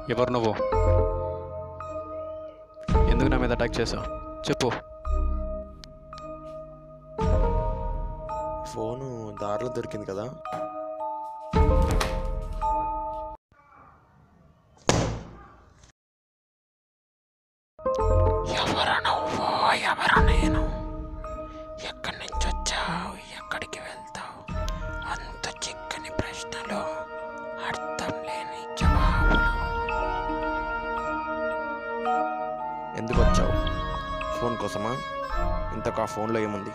ఎవరు నువ్వు ఎందుకు నా మీద అటాక్ చేసావు చెప్పు ఫోను దారిలో దొరికింది కదా ఎవరు నువ్వు ఎవరు నేను ఎక్కడి నుంచి వచ్చావు ఎక్కడికి వెళ్తావు అంత చిక్కని ప్రశ్నలు అర్థం లేని జవాబులు ఎందుకు వచ్చావు ఫోన్ కోసమా ఇంతకు ఆ ఫోన్లో ఏముంది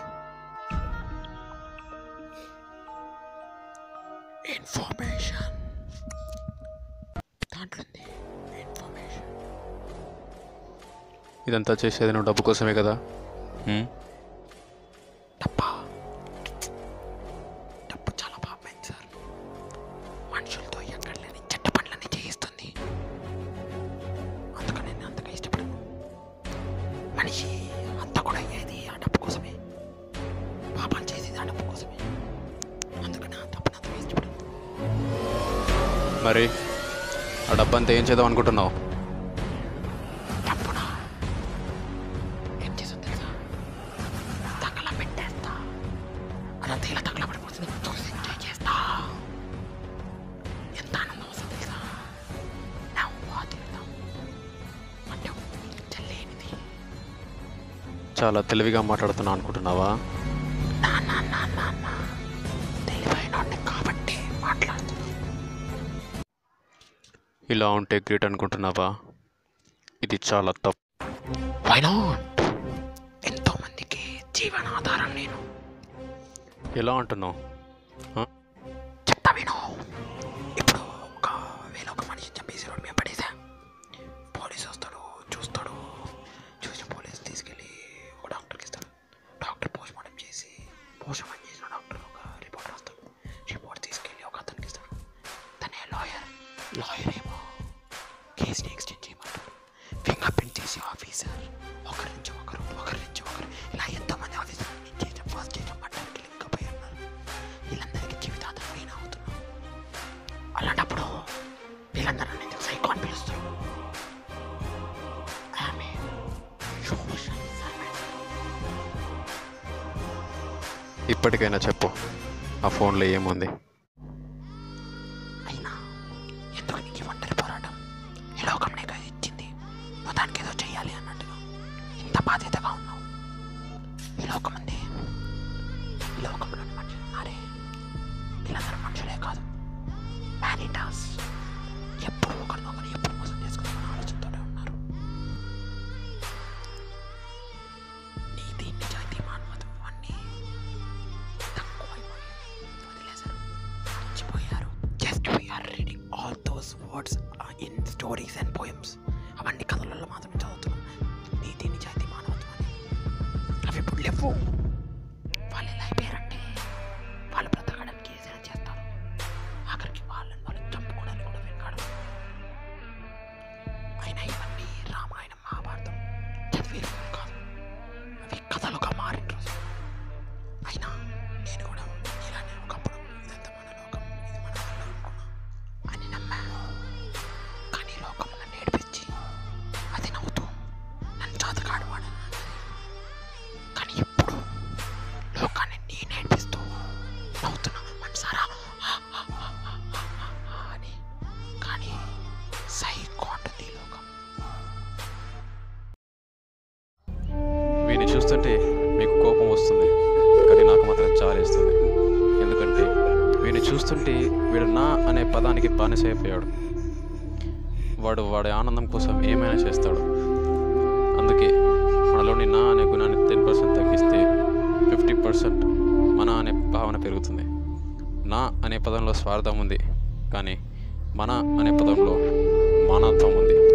ఇన్ఫర్మేషన్ దాంట్లో ఉంది ఇన్ఫర్మేషన్ ఇదంతా చేసేది నువ్వు డబ్బు కోసమే కదా హ్మ్? డబ్బా డబ్బు చాలా పాపమైంది సార్ మనుషులతో ఎక్కడ లేని చెడ్డ పనులన్నీ చేయిస్తుంది అందుకని నేను అంతగా ఇష్టపడను మనిషి అంతా కూడా అయ్యేది ఆ డబ్బు కోసమే పాపాలు చేసేది ఆ డబ్బు కోసమే అందుకని ఆ డబ్బుని అంతగా ఇష్టపడను మరి ఆ డబ్బంతా ఏం చేద్దాం అనుకుంటున్నావు డబ్బున ఏం చేస్తుంది తెలుసా తగల పెట్టేస్తా అదంతా ఇలా తగల పడిపోతుంది చూసి ఎంజాయ్ చేస్తా ఎంత ఆనందం వస్తుంది తెలుసా నవ్వు తిడతాం అంటే తెలియనిది చాలా తెలివిగా మాట్లాడుతున్నా అనుకుంటున్నావా నా నా నా నా నా తెలివైన కాబట్టి మాట్లాడుతున్నాను ఇలా ఉంటే గ్రేట్ అనుకుంటున్నావా ఇది చాలా తప్పు వై నాట్ ఎంతో మందికి జీవనాధారం నేను ఎలా అంటున్నావు చెప్తా విను ఇప్పుడు ఒక వేళ ఒక మనిషి చంపేసి రోడ్డు మీద పడేసా పోలీస్ వస్తాడు చూస్తాడు చూసి పోలీస్ తీసుకెళ్ళి ఒక డాక్టర్కి ఇస్తాడు డాక్టర్ పోస్ట్ మార్టం చేసి పోస్ట్ మార్టం చేసిన డాక్టర్ ఒక రిపోర్ట్ రాస్తాడు రిపోర్ట్ తీసుకెళ్ళి ఒక అతనికి ఇస్తాడు తనే లాయర్ లాయర్ ఏమో కేసుని ఎక్స్టెండ్ చేయమంటాడు ఫింగర్ ప్రింట్ చేసి ఆఫీసర్ ఒకరి నుంచి ఒకరు ఒకరి నుంచి ఒకరు ఇలా ఎంతోమంది ఆఫీసర్ నేను చేయడం ఫస్ట్ చేయడం పట్టడానికి లింక్ పోయి ఉన్నారు వీళ్ళందరికీ జీవితాంతం నేను అవుతున్నాను అలాంటప్పుడు వీళ్ళందరూ నేను సైకో అని పిలుస్తారు ఆమె సోషల్ సర్వెంట్ ఇప్పటికైనా చెప్పు ఆ ఫోన్లో ఏముంది అయినా ఎందుకు నీకు ఈ ఒంటరి పోరాటం ఈ లోకం నీకు అది ఇచ్చింది నువ్వు దానికి ఏదో చెయ్యాలి అన్నట్టుగా ఇంత బాధ్యతగా ఉన్నావు ఈ లోకం ఉంది ఈ లోకంలోని మనుషులు ఉన్నారే వీళ్ళందరూ మనుషులే కాదు మ్యానిటాస్ ఎప్పుడు ఒకరినొకరు ఎప్పుడు మోసం చేసుకుందామని ఆలోచనతోనే ఉన్నారు నీతి నిజాయితీ మానవత్వం అన్నీ తక్కువైపోయి వదిలేశారు మర్చిపోయారు just we're reading all those words in stories and poems అవన్నీ కథలలో మాత్రమే చదువుతున్నాం నీతి నిజాయితీ మానవత్వం అని అవి ఇప్పుడు లేవు వాళ్ళు ఎలా అయిపోయారంటే వాళ్ళు బ్రతకడానికి ఏదైనా చేస్తారు ఆఖరికి వాళ్ళని వాళ్ళు చంపుకోవడానికి కూడా వెనకాడు అయినా ఇవన్నీ రామాయణం మహాభారతం చదివే రోజులు కాదు అవి కథలుగా మారిన రోజు అయినా నేను కూడా ఇలానే ఒకప్పుడు ఇదంతా మన లోకం ఇది మన వల్ల అనుకున్నా అని నమ్మాను కానీ లోకం నన్ను ఏడిపించి అది నవ్వుతూ నన్ను చాతకాడవాడు కానీ ఇప్పుడు లోకాన్ని నేను ఏడిపిస్తూ నవ్వుతున్నా మనసారా అని కానీ సైకో అంటుంది ఈ లోకం వీడిని చూస్తుంటే మీకు కోపం వస్తుంది కానీ నాకు మాత్రం చాలేస్తుంది ఎందుకంటే వీడిని చూస్తుంటే వీడు నా అనే పదానికి బానిస అయిపోయాడు వాడు వాడి ఆనందం కోసం ఏమైనా చేస్తాడు అందుకే మనలోని నా అనే గుణాన్ని టెన్ పర్సెంట్ తగ్గిస్తే ఫిఫ్టీ పర్సెంట్ మన అనే భావన పెరుగుతుంది నా అనే పదంలో స్వార్థం ఉంది కానీ మన అనే పదంలో మానవత్వం ఉంది